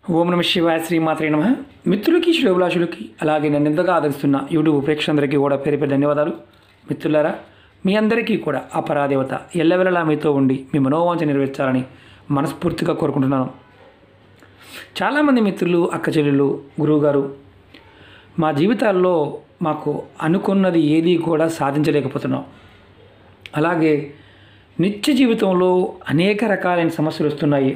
ఓం నమ శివాయ శ్రీమాత్రే నమ మిత్రులకి శ్రేభిలాషులకి అలాగే నన్ను ఎంతగా ఆదరిస్తున్న యూట్యూబ్ ప్రేక్షకులందరికీ కూడా పేరు పేరు ధన్యవాదాలు మిత్రులారా మీ అందరికీ కూడా ఆ పరాదేవత ఎల్లవెల్లలా మీతో ఉండి మీ మనోవాంఛ నెరవేర్చాలని మనస్ఫూర్తిగా కోరుకుంటున్నాను చాలామంది మిత్రులు అక్క చెల్లెళ్ళు గురువుగారు మా జీవితాల్లో మాకు అనుకున్నది ఏది కూడా సాధించలేకపోతున్నాం అలాగే నిత్య జీవితంలో అనేక రకాలైన సమస్యలు వస్తున్నాయి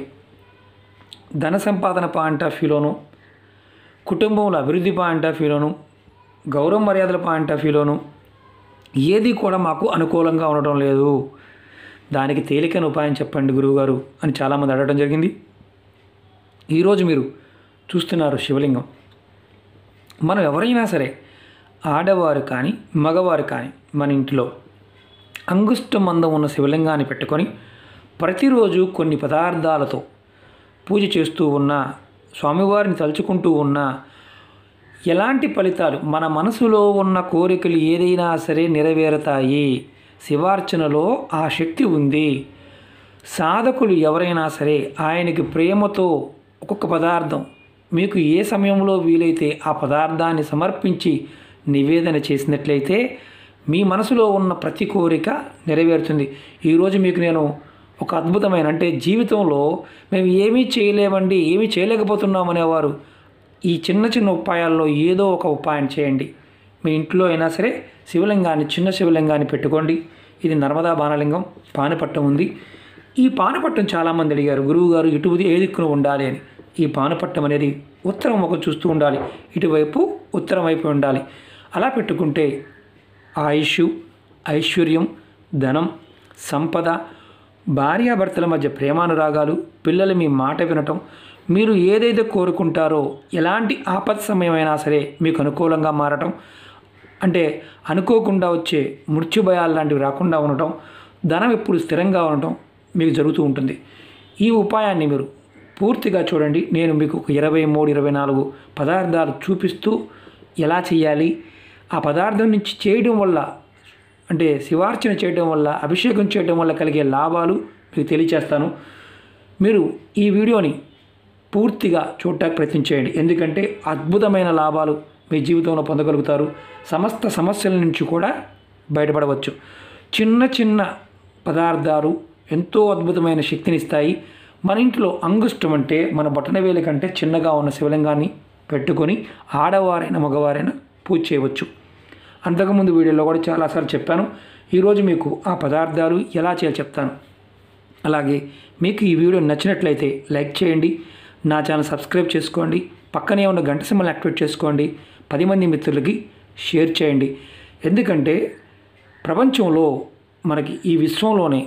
ధన సంపాదన పాయింట్ ఆఫ్ వ్యూలోను కుటుంబంలో అభివృద్ధి పాయింట్ ఆఫ్ వ్యూలోను గౌరవ మర్యాదల పాయింట్ ఆఫ్ వ్యూలోను ఏది కూడా మాకు అనుకూలంగా ఉండటం లేదు దానికి తేలికైన ఉపాయం చెప్పండి గురువుగారు అని చాలామంది అడగడం జరిగింది ఈరోజు మీరు చూస్తున్నారు శివలింగం మనం ఎవరైనా సరే ఆడవారు కానీ మగవారు కానీ మన ఇంట్లో అంగుష్ట మందం ఉన్న శివలింగాన్ని పెట్టుకొని ప్రతిరోజు కొన్ని పదార్థాలతో పూజ చేస్తూ ఉన్నా స్వామివారిని తలుచుకుంటూ ఉన్నా ఎలాంటి ఫలితాలు మన మనసులో ఉన్న కోరికలు ఏదైనా సరే నెరవేరుతాయి శివార్చనలో ఆ శక్తి ఉంది సాధకులు ఎవరైనా సరే ఆయనకి ప్రేమతో ఒక్కొక్క పదార్థం మీకు ఏ సమయంలో వీలైతే ఆ పదార్థాన్ని సమర్పించి నివేదన చేసినట్లయితే మీ మనసులో ఉన్న ప్రతి కోరిక నెరవేరుతుంది ఈరోజు మీకు నేను ఒక అద్భుతమైన అంటే జీవితంలో మేము ఏమీ చేయలేమండి ఏమీ చేయలేకపోతున్నాం అనేవారు ఈ చిన్న చిన్న ఉపాయాల్లో ఏదో ఒక ఉపాయం చేయండి మీ ఇంట్లో అయినా సరే శివలింగాన్ని చిన్న శివలింగాన్ని పెట్టుకోండి ఇది నర్మదా బాణలింగం పానపట్టం ఉంది ఈ పానపట్టం చాలామంది అడిగారు గురువు గారు ఇటు ఏ దిక్కున ఉండాలి అని ఈ పానపట్టం అనేది ఉత్తరం ముఖం చూస్తూ ఉండాలి ఇటువైపు ఉత్తరం వైపు ఉండాలి అలా పెట్టుకుంటే ఆయుష్ ఐశ్వర్యం ధనం సంపద భార్యాభర్తల మధ్య ప్రేమానురాగాలు పిల్లలు మీ మాట వినటం మీరు ఏదైతే కోరుకుంటారో ఎలాంటి ఆపద సమయమైనా సరే మీకు అనుకూలంగా మారటం అంటే అనుకోకుండా వచ్చే మృత్యు భయాలు లాంటివి రాకుండా ఉండటం ధనం ఎప్పుడు స్థిరంగా ఉండటం మీకు జరుగుతూ ఉంటుంది ఈ ఉపాయాన్ని మీరు పూర్తిగా చూడండి నేను మీకు ఒక ఇరవై మూడు ఇరవై నాలుగు పదార్థాలు చూపిస్తూ ఎలా చేయాలి ఆ పదార్థం నుంచి చేయడం వల్ల అంటే శివార్చన చేయడం వల్ల అభిషేకం చేయడం వల్ల కలిగే లాభాలు మీకు తెలియచేస్తాను మీరు ఈ వీడియోని పూర్తిగా చూడటానికి ప్రయత్నించేయండి ఎందుకంటే అద్భుతమైన లాభాలు మీ జీవితంలో పొందగలుగుతారు సమస్త సమస్యల నుంచి కూడా బయటపడవచ్చు చిన్న చిన్న పదార్థాలు ఎంతో అద్భుతమైన శక్తినిస్తాయి మన ఇంట్లో అంగుష్టం అంటే మన బొటనవేలి కంటే చిన్నగా ఉన్న శివలింగాన్ని పెట్టుకొని ఆడవారైనా మగవారైనా పూజ చేయవచ్చు అంతకుముందు వీడియోలో కూడా చాలాసార్లు చెప్పాను ఈరోజు మీకు ఆ పదార్థాలు ఎలా చేయాలో చెప్తాను అలాగే మీకు ఈ వీడియో నచ్చినట్లయితే లైక్ చేయండి నా ఛానల్ సబ్స్క్రైబ్ చేసుకోండి పక్కనే ఉన్న గంట సింబల్ యాక్టివేట్ చేసుకోండి పది మంది మిత్రులకి షేర్ చేయండి ఎందుకంటే ప్రపంచంలో మనకి ఈ విశ్వంలోనే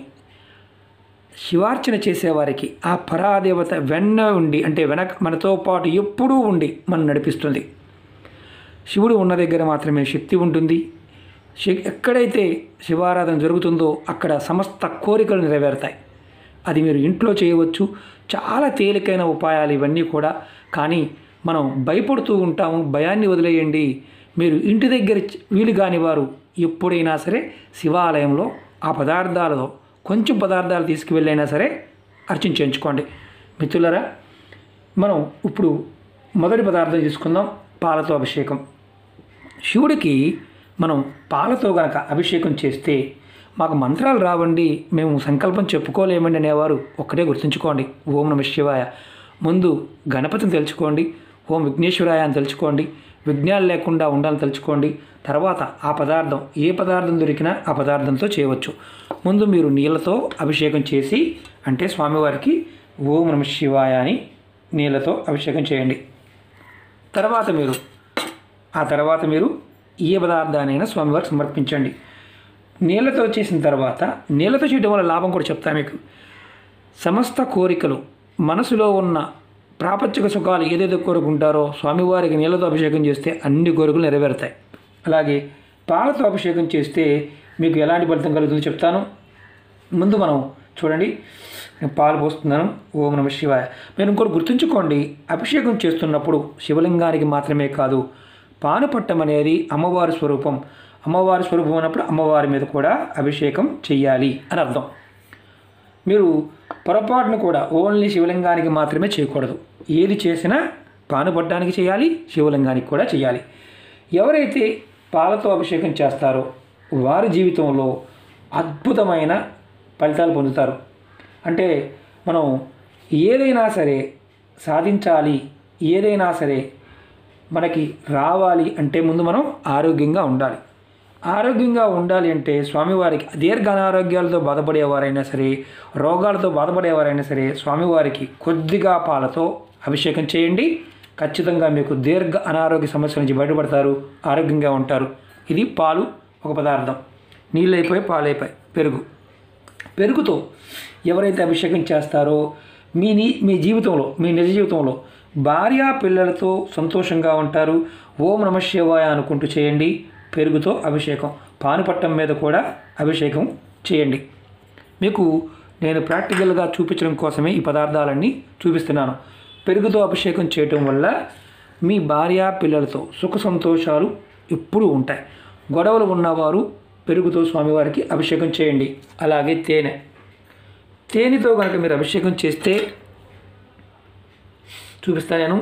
శివార్చన చేసేవారికి ఆ పరాదేవత వెన్న ఉండి అంటే వెనక మనతో పాటు ఎప్పుడూ ఉండి మనం నడిపిస్తుంది శివుడు ఉన్న దగ్గర మాత్రమే శక్తి ఉంటుంది శక్- ఎక్కడైతే శివారాధన జరుగుతుందో అక్కడ సమస్త కోరికలు నెరవేరుతాయి అది మీరు ఇంట్లో చేయవచ్చు చాలా తేలికైన ఉపాయాలు ఇవన్నీ కూడా కానీ మనం భయపడుతూ ఉంటాము భయాన్ని వదిలేయండి మీరు ఇంటి దగ్గర చ- వీలు కాని వారు ఎప్పుడైనా సరే శివాలయంలో ఆ పదార్థాలతో కొంచెం పదార్థాలు తీసుకువెళ్ళైనా సరే అర్చన చేయించుకోండి మిత్రులరా మనం ఇప్పుడు మొదటి పదార్థం తీసుకుందాం పాలతో అభిషేకం శివుడికి మనం పాలతో గనక అభిషేకం చేస్తే మాకు మంత్రాలు రావండి మేము సంకల్పం చెప్పుకోలేమండి అనేవారు ఒక్కటే గుర్తుంచుకోండి ఓం నమ శివాయ ముందు గణపతిని తెలుసుకోండి ఓం విఘ్నేశ్వరాయ అని తెలుసుకోండి విఘ్నాలు లేకుండా ఉండాలని తెలుసుకోండి తర్వాత ఆ పదార్థం ఏ పదార్థం దొరికినా ఆ పదార్థంతో చేయవచ్చు ముందు మీరు నీళ్ళతో అభిషేకం చేసి అంటే స్వామివారికి ఓం నమ శివాయ అని నీళ్ళతో అభిషేకం చేయండి తర్వాత మీరు ఆ తర్వాత మీరు ఏ పదార్థానైనా స్వామివారికి సమర్పించండి నీళ్ళతో చేసిన తర్వాత నీళ్ళతో చేయడం వల్ల లాభం కూడా చెప్తా మీకు సమస్త కోరికలు మనసులో ఉన్న ప్రాపంచిక సుఖాలు ఏదైతే కోరుకుంటారో స్వామివారికి నీళ్ళతో అభిషేకం చేస్తే అన్ని కోరికలు నెరవేరుతాయి అలాగే పాలతో అభిషేకం చేస్తే మీకు ఎలాంటి ఫలితం కలుగుతుందో చెప్తాను ముందు మనం చూడండి నేను పాలు పోస్తున్నాను ఓం నమ శివాయ మీరు ఇంకోటి గుర్తుంచుకోండి అభిషేకం చేస్తున్నప్పుడు శివలింగానికి మాత్రమే కాదు పానుపట్టం అనేది అమ్మవారి స్వరూపం అమ్మవారి స్వరూపం అన్నప్పుడు అమ్మవారి మీద కూడా అభిషేకం చెయ్యాలి అని అర్థం మీరు పొరపాటును కూడా ఓన్లీ శివలింగానికి మాత్రమే చేయకూడదు ఏది చేసినా పానుపడ్డానికి చేయాలి శివలింగానికి కూడా చేయాలి ఎవరైతే పాలతో అభిషేకం చేస్తారో వారి జీవితంలో అద్భుతమైన ఫలితాలు పొందుతారు అంటే మనం ఏదైనా సరే సాధించాలి ఏదైనా సరే మనకి రావాలి అంటే ముందు మనం ఆరోగ్యంగా ఉండాలి ఆరోగ్యంగా ఉండాలి అంటే స్వామివారికి దీర్ఘ అనారోగ్యాలతో బాధపడేవారైనా సరే రోగాలతో బాధపడేవారైనా సరే స్వామివారికి కొద్దిగా పాలతో అభిషేకం చేయండి ఖచ్చితంగా మీకు దీర్ఘ అనారోగ్య సమస్యల నుంచి బయటపడతారు ఆరోగ్యంగా ఉంటారు ఇది పాలు ఒక పదార్థం నీళ్ళు అయిపోయి పాలు అయిపోయి పెరుగు పెరుగుతో ఎవరైతే అభిషేకం చేస్తారో మీ నీ మీ జీవితంలో మీ నిజ జీవితంలో భార్య పిల్లలతో సంతోషంగా ఉంటారు ఓం నమ శివాయ అనుకుంటూ చేయండి పెరుగుతో అభిషేకం పానుపట్టం మీద కూడా అభిషేకం చేయండి మీకు నేను ప్రాక్టికల్గా చూపించడం కోసమే ఈ పదార్థాలన్నీ చూపిస్తున్నాను పెరుగుతో అభిషేకం చేయటం వల్ల మీ భార్య పిల్లలతో సుఖ సంతోషాలు ఎప్పుడూ ఉంటాయి గొడవలు ఉన్నవారు పెరుగుతో స్వామివారికి అభిషేకం చేయండి అలాగే తేనె తేనెతో కనుక మీరు అభిషేకం చేస్తే చూపిస్తా నేను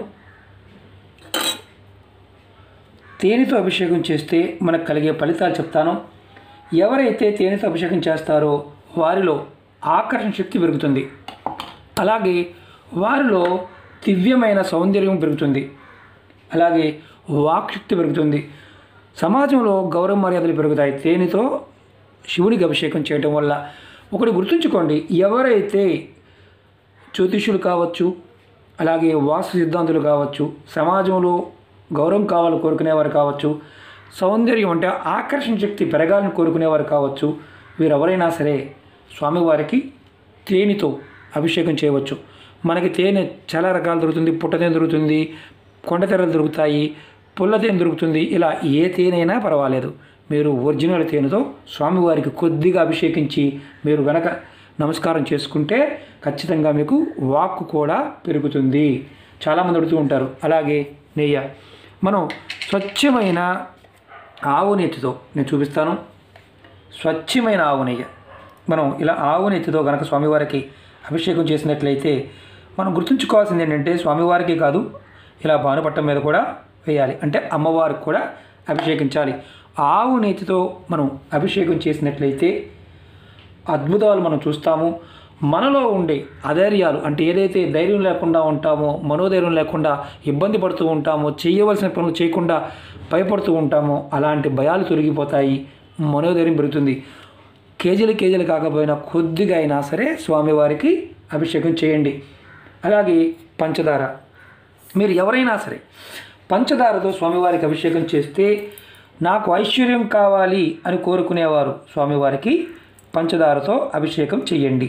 తేనెతో అభిషేకం చేస్తే మనకు కలిగే ఫలితాలు చెప్తాను ఎవరైతే తేనెతో అభిషేకం చేస్తారో వారిలో ఆకర్షణ శక్తి పెరుగుతుంది అలాగే వారిలో దివ్యమైన సౌందర్యం పెరుగుతుంది అలాగే వాక్శక్తి పెరుగుతుంది సమాజంలో గౌరవ మర్యాదలు పెరుగుతాయి తేనెతో శివుడికి అభిషేకం చేయటం వల్ల ఒకటి గుర్తుంచుకోండి ఎవరైతే జ్యోతిష్యులు కావచ్చు అలాగే వాస్తు సిద్ధాంతులు కావచ్చు సమాజంలో గౌరవం కావాలని కోరుకునేవారు కావచ్చు సౌందర్యం అంటే ఆకర్షణ శక్తి పెరగాలని కోరుకునేవారు కావచ్చు వీరెవరైనా సరే స్వామివారికి తేనెతో అభిషేకం చేయవచ్చు మనకి తేనె చాలా రకాలు దొరుకుతుంది పుట్టతేనె దొరుకుతుంది కొండతెరలు దొరుకుతాయి పుల్ల తేనె దొరుకుతుంది ఇలా ఏ తేనైనా పర్వాలేదు మీరు ఒరిజినల్ తేనెతో స్వామివారికి కొద్దిగా అభిషేకించి మీరు గనక నమస్కారం చేసుకుంటే ఖచ్చితంగా మీకు వాక్కు కూడా పెరుగుతుంది చాలామంది అడుగుతూ ఉంటారు అలాగే నెయ్యి మనం స్వచ్ఛమైన ఆవు నెత్తితో నేను చూపిస్తాను స్వచ్ఛమైన ఆవు నెయ్యి మనం ఇలా ఆవు నెత్తితో గనక స్వామివారికి అభిషేకం చేసినట్లయితే మనం గుర్తుంచుకోవాల్సింది ఏంటంటే స్వామివారికి కాదు ఇలా భానుపట్టం మీద కూడా వేయాలి అంటే అమ్మవారికి కూడా అభిషేకించాలి ఆవు నేతితో మనం అభిషేకం చేసినట్లయితే అద్భుతాలు మనం చూస్తాము మనలో ఉండే అధైర్యాలు అంటే ఏదైతే ధైర్యం లేకుండా ఉంటామో మనోధైర్యం లేకుండా ఇబ్బంది పడుతూ ఉంటామో చేయవలసిన పనులు చేయకుండా భయపడుతూ ఉంటామో అలాంటి భయాలు తొలగిపోతాయి మనోధైర్యం పెరుగుతుంది కేజీలు కేజీలు కాకపోయినా కొద్దిగా అయినా సరే స్వామివారికి అభిషేకం చేయండి అలాగే పంచదార మీరు ఎవరైనా సరే పంచదారతో స్వామివారికి అభిషేకం చేస్తే నాకు ఐశ్వర్యం కావాలి అని కోరుకునేవారు స్వామివారికి పంచదారతో అభిషేకం చేయండి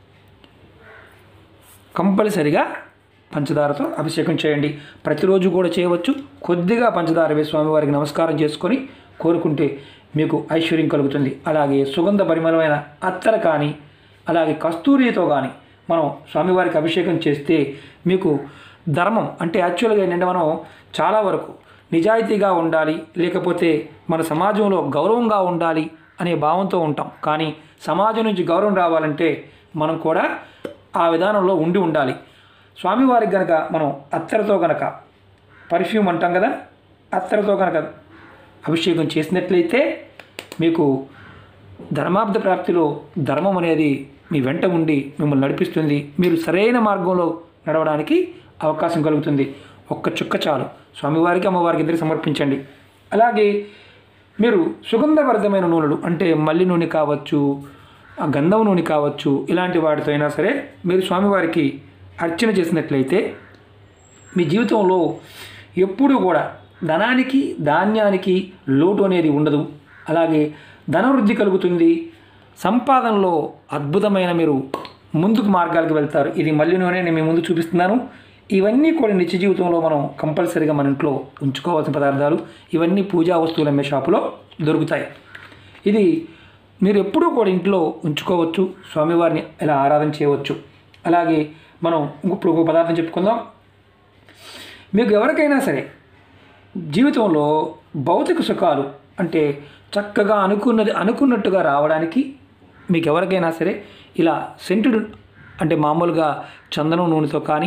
కంపల్సరిగా పంచదారతో అభిషేకం చేయండి ప్రతిరోజు కూడా చేయవచ్చు కొద్దిగా పంచదార వేసి స్వామివారికి నమస్కారం చేసుకొని కోరుకుంటే మీకు ఐశ్వర్యం కలుగుతుంది అలాగే సుగంధ పరిమళమైన అత్తర కానీ అలాగే కస్తూరితో కానీ మనం స్వామివారికి అభిషేకం చేస్తే మీకు ధర్మం అంటే యాక్చువల్గా ఏంటంటే మనం చాలా వరకు నిజాయితీగా ఉండాలి లేకపోతే మన సమాజంలో గౌరవంగా ఉండాలి అనే భావంతో ఉంటాం కానీ సమాజం నుంచి గౌరవం రావాలంటే మనం కూడా ఆ విధానంలో ఉండి ఉండాలి స్వామివారికి గనక మనం అత్తరతో గనక పర్ఫ్యూమ్ అంటాం కదా అత్తరతో కనుక అభిషేకం చేసినట్లయితే మీకు ధర్మాబ్ద ప్రాప్తిలో ధర్మం అనేది మీ వెంట ఉండి మిమ్మల్ని నడిపిస్తుంది మీరు సరైన మార్గంలో నడవడానికి అవకాశం కలుగుతుంది ఒక్క చుక్క చాలు స్వామివారికి అమ్మవారికి ఇద్దరికి సమర్పించండి అలాగే మీరు సుగంధభరితమైన నూనెలు అంటే మల్లి నూనె కావచ్చు ఆ గంధం నూనె కావచ్చు ఇలాంటి వాటితో అయినా సరే మీరు స్వామివారికి అర్చన చేసినట్లయితే మీ జీవితంలో ఎప్పుడూ కూడా ధనానికి ధాన్యానికి లోటు అనేది ఉండదు అలాగే ధనవృద్ధి కలుగుతుంది సంపాదనలో అద్భుతమైన మీరు ముందుకు మార్గాలకు వెళ్తారు ఇది మళ్ళీ నూనె నేను మీ ముందు చూపిస్తున్నాను ఇవన్నీ కూడా నిత్య జీవితంలో మనం కంపల్సరీగా మన ఇంట్లో ఉంచుకోవాల్సిన పదార్థాలు ఇవన్నీ పూజా వస్తువులు అమ్మే షాపులో దొరుకుతాయి ఇది మీరు ఎప్పుడూ కూడా ఇంట్లో ఉంచుకోవచ్చు స్వామివారిని ఇలా ఆరాధన చేయవచ్చు అలాగే మనం ఇప్పుడు ఒక పదార్థం చెప్పుకుందాం మీకు ఎవరికైనా సరే జీవితంలో భౌతిక సుఖాలు అంటే చక్కగా అనుకున్నది అనుకున్నట్టుగా రావడానికి మీకు ఎవరికైనా సరే ఇలా సెంటుడు అంటే మామూలుగా చందనం నూనెతో కానీ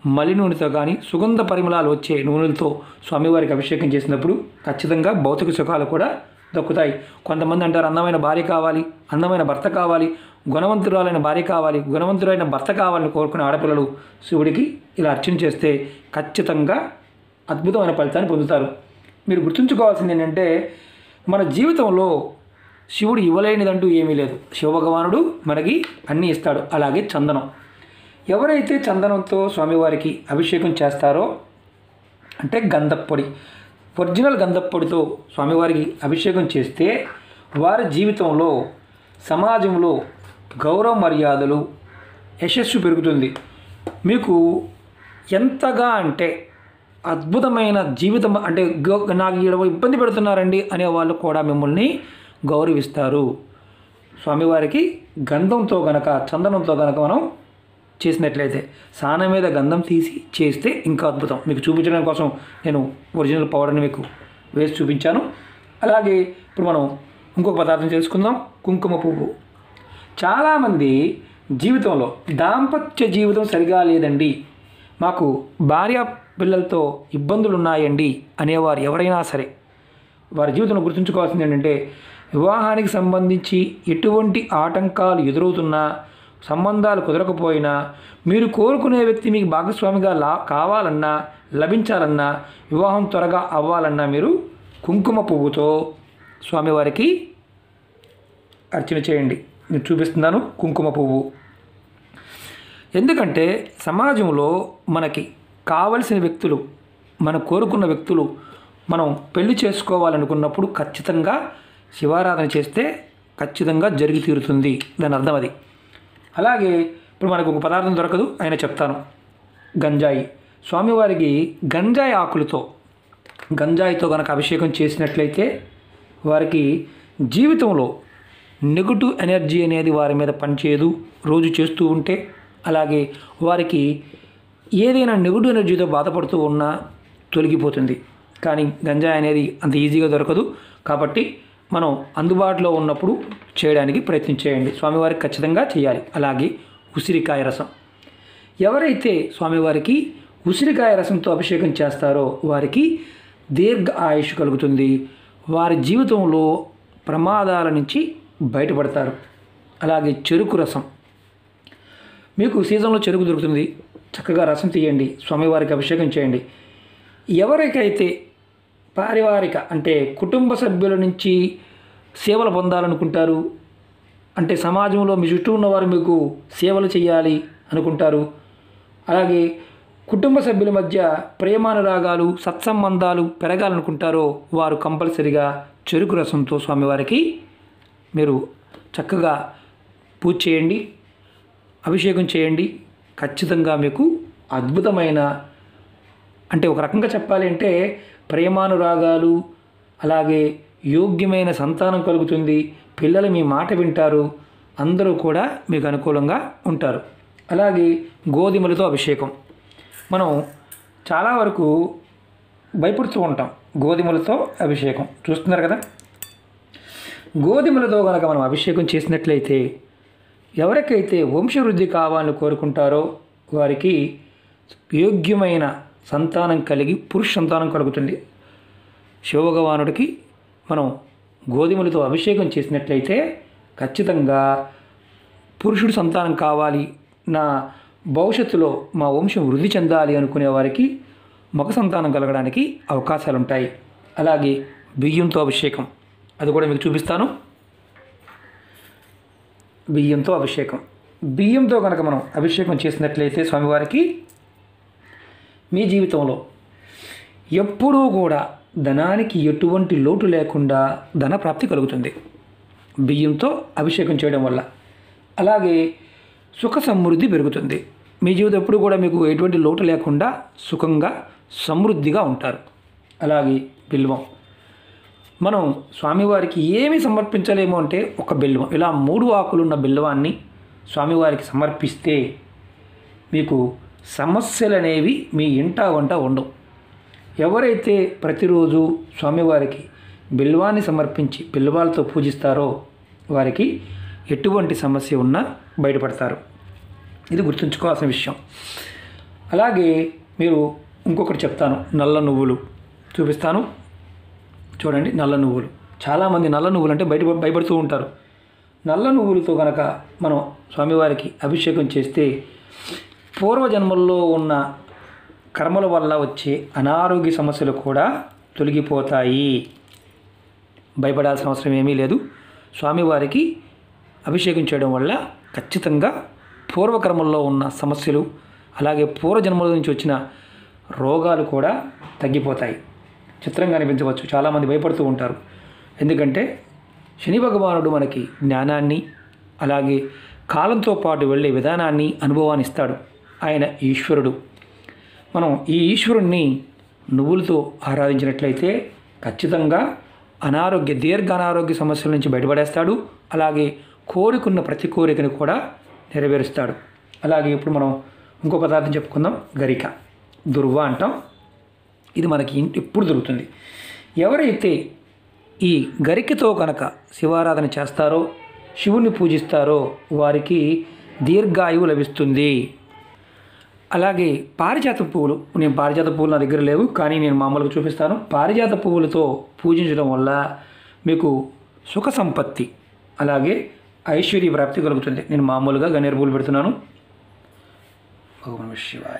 మలి నూనెతో కానీ సుగంధ పరిమళాలు వచ్చే నూనెలతో స్వామివారికి అభిషేకం చేసినప్పుడు ఖచ్చితంగా భౌతిక సుఖాలు కూడా దక్కుతాయి కొంతమంది అంటారు అందమైన భార్య కావాలి అందమైన భర్త కావాలి గుణవంతురాలైన భార్య కావాలి గుణవంతుడైన భర్త కావాలని కోరుకునే ఆడపిల్లలు శివుడికి ఇలా అర్చన చేస్తే ఖచ్చితంగా అద్భుతమైన ఫలితాన్ని పొందుతారు మీరు గుర్తుంచుకోవాల్సింది ఏంటంటే మన జీవితంలో శివుడు ఇవ్వలేనిదంటూ ఏమీ లేదు శివభగవానుడు మనకి అన్నీ ఇస్తాడు అలాగే చందనం ఎవరైతే చందనంతో స్వామివారికి అభిషేకం చేస్తారో అంటే గంధప్పొడి ఒరిజినల్ గంధప్పొడితో స్వామివారికి అభిషేకం చేస్తే వారి జీవితంలో సమాజంలో గౌరవ మర్యాదలు యశస్సు పెరుగుతుంది మీకు ఎంతగా అంటే అద్భుతమైన జీవితం అంటే గ- నాకు ఈడ ఇబ్బంది పెడుతున్నారండి అనే వాళ్ళు కూడా మిమ్మల్ని గౌరవిస్తారు స్వామివారికి గంధంతో గనక చందనంతో గనక మనం చేసినట్లయితే సాన మీద గంధం తీసి చేస్తే ఇంకా అద్భుతం మీకు చూపించడం కోసం నేను ఒరిజినల్ పౌడర్ని మీకు వేసి చూపించాను అలాగే ఇప్పుడు మనం ఇంకొక పదార్థం చేసుకుందాం కుంకుమ పువ్వు చాలామంది జీవితంలో దాంపత్య జీవితం సరిగా లేదండి మాకు భార్య పిల్లలతో ఇబ్బందులు ఉన్నాయండి అనేవారు ఎవరైనా సరే వారి జీవితంలో గుర్తుంచుకోవాల్సింది ఏంటంటే వివాహానికి సంబంధించి ఎటువంటి ఆటంకాలు ఎదురవుతున్నా సంబంధాలు కుదరకపోయినా మీరు కోరుకునే వ్యక్తి మీకు భాగస్వామిగా లా కావాలన్నా లభించాలన్నా వివాహం త్వరగా అవ్వాలన్నా మీరు కుంకుమ పువ్వుతో స్వామివారికి అర్చన చేయండి నేను చూపిస్తున్నాను కుంకుమ పువ్వు ఎందుకంటే సమాజంలో మనకి కావలసిన వ్యక్తులు మనం కోరుకున్న వ్యక్తులు మనం పెళ్లి చేసుకోవాలనుకున్నప్పుడు ఖచ్చితంగా శివారాధన చేస్తే ఖచ్చితంగా జరిగి తీరుతుంది దాని అర్థం అది అలాగే ఇప్పుడు మనకు ఒక పదార్థం దొరకదు ఆయన చెప్తాను గంజాయి స్వామివారికి గంజాయి ఆకులతో గంజాయితో కనుక అభిషేకం చేసినట్లయితే వారికి జీవితంలో నెగటివ్ ఎనర్జీ అనేది వారి మీద పనిచేయదు రోజు చేస్తూ ఉంటే అలాగే వారికి ఏదైనా నెగటివ్ ఎనర్జీతో బాధపడుతూ ఉన్నా తొలగిపోతుంది కానీ గంజాయి అనేది అంత ఈజీగా దొరకదు కాబట్టి మనం అందుబాటులో ఉన్నప్పుడు చేయడానికి ప్రయత్నం చేయండి స్వామివారికి ఖచ్చితంగా చేయాలి అలాగే ఉసిరికాయ రసం ఎవరైతే స్వామివారికి ఉసిరికాయ రసంతో అభిషేకం చేస్తారో వారికి దీర్ఘ ఆయుష్ కలుగుతుంది వారి జీవితంలో ప్రమాదాల నుంచి బయటపడతారు అలాగే చెరుకు రసం మీకు సీజన్లో చెరుకు దొరుకుతుంది చక్కగా రసం తీయండి స్వామివారికి అభిషేకం చేయండి ఎవరికైతే పారివారిక అంటే కుటుంబ సభ్యుల నుంచి సేవలు పొందాలనుకుంటారు అంటే సమాజంలో మీ చుట్టూ ఉన్నవారు మీకు సేవలు చేయాలి అనుకుంటారు అలాగే కుటుంబ సభ్యుల మధ్య ప్రేమానురాగాలు సత్సంబంధాలు పెరగాలనుకుంటారో వారు కంపల్సరిగా చెరుకు రసంతో స్వామివారికి మీరు చక్కగా పూజ చేయండి అభిషేకం చేయండి ఖచ్చితంగా మీకు అద్భుతమైన అంటే ఒక రకంగా చెప్పాలి అంటే ప్రేమానురాగాలు అలాగే యోగ్యమైన సంతానం కలుగుతుంది పిల్లలు మీ మాట వింటారు అందరూ కూడా మీకు అనుకూలంగా ఉంటారు అలాగే గోధుమలతో అభిషేకం మనం చాలా వరకు భయపడుతూ ఉంటాం గోధుమలతో అభిషేకం చూస్తున్నారు కదా గోధుమలతో కనుక మనం అభిషేకం చేసినట్లయితే ఎవరికైతే వంశవృద్ధి కావాలని కోరుకుంటారో వారికి యోగ్యమైన సంతానం కలిగి పురుష సంతానం కలుగుతుంది శివభగవానుడికి మనం గోధుమలతో అభిషేకం చేసినట్లయితే ఖచ్చితంగా పురుషుడు సంతానం కావాలి నా భవిష్యత్తులో మా వంశం వృద్ధి చెందాలి అనుకునే వారికి మగ సంతానం కలగడానికి అవకాశాలు ఉంటాయి అలాగే బియ్యంతో అభిషేకం అది కూడా మీకు చూపిస్తాను బియ్యంతో అభిషేకం బియ్యంతో కనుక మనం అభిషేకం చేసినట్లయితే స్వామివారికి మీ జీవితంలో ఎప్పుడూ కూడా ధనానికి ఎటువంటి లోటు లేకుండా ధన ప్రాప్తి కలుగుతుంది బియ్యంతో అభిషేకం చేయడం వల్ల అలాగే సుఖ సమృద్ధి పెరుగుతుంది మీ జీవితం ఎప్పుడు కూడా మీకు ఎటువంటి లోటు లేకుండా సుఖంగా సమృద్ధిగా ఉంటారు అలాగే బిల్వం మనం స్వామివారికి ఏమి సమర్పించలేము అంటే ఒక బిల్వం ఇలా మూడు ఆకులున్న బిల్వాన్ని స్వామివారికి సమర్పిస్తే మీకు సమస్యలు అనేవి మీ ఇంట వంట ఉండవు ఎవరైతే ప్రతిరోజు స్వామివారికి బిల్వాన్ని సమర్పించి బిల్వాలతో పూజిస్తారో వారికి ఎటువంటి సమస్య ఉన్నా బయటపడతారు ఇది గుర్తుంచుకోవాల్సిన విషయం అలాగే మీరు ఇంకొకటి చెప్తాను నల్ల నువ్వులు చూపిస్తాను చూడండి నల్ల నువ్వులు చాలామంది నల్ల నువ్వులు అంటే బయట భయపడుతూ ఉంటారు నల్ల నువ్వులతో కనుక మనం స్వామివారికి అభిషేకం చేస్తే పూర్వజన్మల్లో ఉన్న కర్మల వల్ల వచ్చే అనారోగ్య సమస్యలు కూడా తొలగిపోతాయి భయపడాల్సిన అవసరం ఏమీ లేదు స్వామివారికి అభిషేకం చేయడం వల్ల ఖచ్చితంగా పూర్వకర్మల్లో ఉన్న సమస్యలు అలాగే పూర్వజన్మల నుంచి వచ్చిన రోగాలు కూడా తగ్గిపోతాయి చిత్రంగా అనిపించవచ్చు చాలామంది భయపడుతూ ఉంటారు ఎందుకంటే శని భగవానుడు మనకి జ్ఞానాన్ని అలాగే కాలంతో పాటు వెళ్ళే విధానాన్ని అనుభవాన్ని ఇస్తాడు ఆయన ఈశ్వరుడు మనం ఈ ఈశ్వరుణ్ణి నువ్వులతో ఆరాధించినట్లయితే ఖచ్చితంగా అనారోగ్య దీర్ఘ అనారోగ్య సమస్యల నుంచి బయటపడేస్తాడు అలాగే కోరికున్న ప్రతి కోరికను కూడా నెరవేరుస్తాడు అలాగే ఇప్పుడు మనం ఇంకో పదార్థం చెప్పుకుందాం గరిక దుర్వ అంటాం ఇది మనకి ఇన్- ఎప్పుడు దొరుకుతుంది ఎవరైతే ఈ గరికతో కనుక శివారాధన చేస్తారో శివుణ్ణి పూజిస్తారో వారికి దీర్ఘాయువు లభిస్తుంది అలాగే పారిజాత పువ్వులు నేను పారిజాత పువ్వులు నా దగ్గర లేవు కానీ నేను మామూలుగా చూపిస్తాను పారిజాత పువ్వులతో పూజించడం వల్ల మీకు సుఖ సంపత్తి అలాగే ఐశ్వర్య ప్రాప్తి కలుగుతుంది నేను మామూలుగా గన్నేరు పువ్వులు పెడుతున్నాను ఓం నమః శివాయ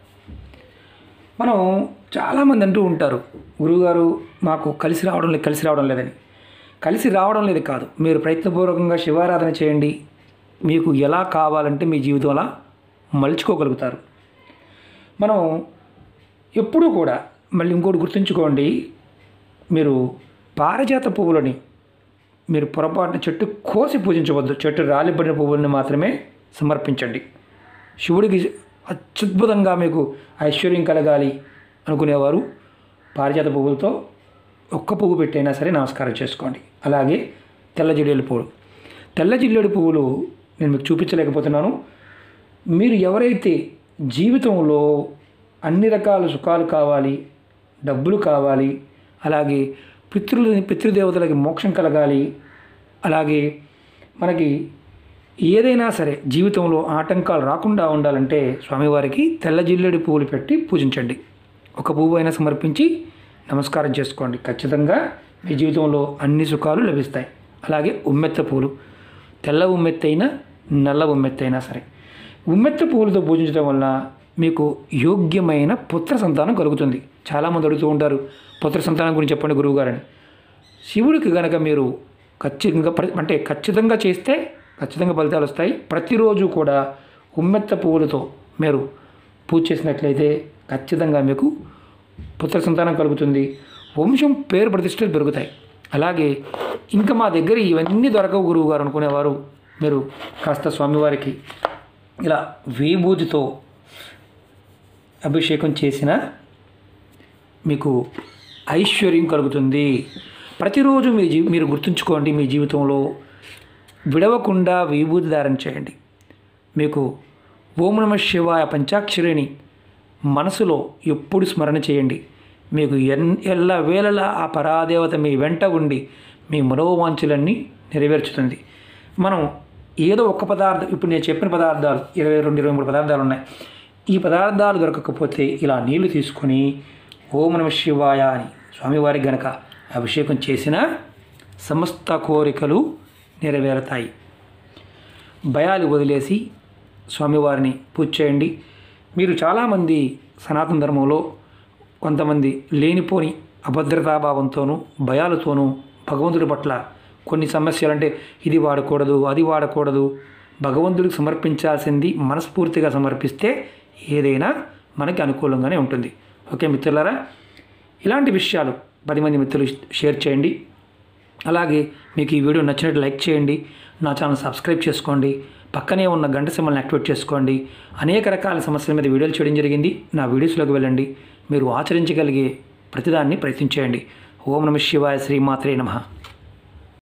మనం చాలామంది అంటూ ఉంటారు గురువుగారు మాకు కలిసి రావడం లేదు కలిసి రావడం లేదని కలిసి రావడం లేదు కాదు మీరు ప్రయత్నపూర్వకంగా శివారాధన చేయండి మీకు ఎలా కావాలంటే మీ జీవితం అలా మలుచుకోగలుగుతారు మనం ఎప్పుడూ కూడా మళ్ళీ ఇంకోటి గుర్తుంచుకోండి మీరు పారిజాత పువ్వులని మీరు పొరపాటున చెట్టు కోసి పూజించవద్దు చెట్టు రాలిపడిన పువ్వులను మాత్రమే సమర్పించండి శివుడికి అత్యద్భుతంగా మీకు ఐశ్వర్యం కలగాలి అనుకునేవారు పారిజాత పువ్వులతో ఒక్క పువ్వు పెట్టైనా సరే నమస్కారం చేసుకోండి అలాగే తెల్ల జిల్లేడు పువ్వులు తెల్ల జిల్లేడు పువ్వులు నేను మీకు చూపించలేకపోతున్నాను మీరు ఎవరైతే జీవితంలో అన్ని రకాల సుఖాలు కావాలి డబ్బులు కావాలి అలాగే పితృ పితృదేవతలకి మోక్షం కలగాలి అలాగే మనకి ఏదైనా సరే జీవితంలో ఆటంకాలు రాకుండా ఉండాలంటే స్వామివారికి తెల్ల జిల్లేడు పువ్వులు పెట్టి పూజించండి ఒక పువ్వు అయినా సమర్పించి నమస్కారం చేసుకోండి ఖచ్చితంగా మీ జీవితంలో అన్ని సుఖాలు లభిస్తాయి అలాగే ఉమ్మెత్త పువ్వులు తెల్ల ఉమ్మెత్త అయినా నల్ల ఉమ్మెత్త అయినా సరే ఉమ్మెత్త పువ్వులతో పూజించడం వల్ల మీకు యోగ్యమైన పుత్ర సంతానం కలుగుతుంది చాలామంది అడుగుతూ ఉంటారు పుత్ర సంతానం గురించి చెప్పండి గురువుగారని శివుడికి గనక మీరు ఖచ్చితంగా ప్ర- అంటే ఖచ్చితంగా చేస్తే ఖచ్చితంగా ఫలితాలు వస్తాయి ప్రతిరోజు కూడా ఉమ్మెత్త పువ్వులతో మీరు పూజ చేసినట్లయితే ఖచ్చితంగా మీకు పుత్ర సంతానం కలుగుతుంది వంశం పేరు ప్రతిష్టలు పెరుగుతాయి అలాగే ఇంకా మా దగ్గర ఇవన్నీ దొరకవు గురువు గారు అనుకునేవారు మీరు కాస్త స్వామివారికి ఇలా విభూతితో అభిషేకం చేసిన మీకు ఐశ్వర్యం కలుగుతుంది ప్రతిరోజు మీ జీ మీరు గుర్తుంచుకోండి మీ జీవితంలో విడవకుండా విభూతి ధారణ చేయండి మీకు ఓం నమ శివాయ పంచాక్షరిని మనసులో ఎప్పుడు స్మరణ చేయండి మీకు ఎన్ ఎల్ల వేళలా ఆ పరాదేవత మీ వెంట ఉండి మీ మనోవాంఛలన్నీ నెరవేర్చుతుంది మనం ఏదో ఒక పదార్థం ఇప్పుడు నేను చెప్పిన పదార్థాలు ఇరవై రెండు ఇరవై మూడు పదార్థాలు ఉన్నాయి ఈ పదార్థాలు దొరకకపోతే ఇలా నీళ్లు తీసుకొని ఓం నమ శివాయ అని స్వామివారికి గనక అభిషేకం చేసిన సమస్త కోరికలు నెరవేరుతాయి భయాలు వదిలేసి స్వామివారిని పూజ చేయండి మీరు చాలామంది సనాతన ధర్మంలో కొంతమంది లేనిపోని అభద్రతాభావంతోనూ భయాలతోనూ భగవంతుడి పట్ల కొన్ని సమస్యలు అంటే ఇది వాడకూడదు అది వాడకూడదు భగవంతుడికి సమర్పించాల్సింది మనస్ఫూర్తిగా సమర్పిస్తే ఏదైనా మనకి అనుకూలంగానే ఉంటుంది ఓకే మిత్రులారా ఇలాంటి విషయాలు పది మంది మిత్రులు షేర్ చేయండి అలాగే మీకు ఈ వీడియో నచ్చినట్టు లైక్ చేయండి నా ఛానల్ సబ్స్క్రైబ్ చేసుకోండి పక్కనే ఉన్న గంట సింబల్ని యాక్టివేట్ చేసుకోండి అనేక రకాల సమస్యల మీద వీడియోలు చేయడం జరిగింది నా వీడియోస్లోకి వెళ్ళండి మీరు ఆచరించగలిగే ప్రతిదాన్ని ప్రయత్నించేయండి ఓం నమ శివాయ శ్రీమాత్రే నమః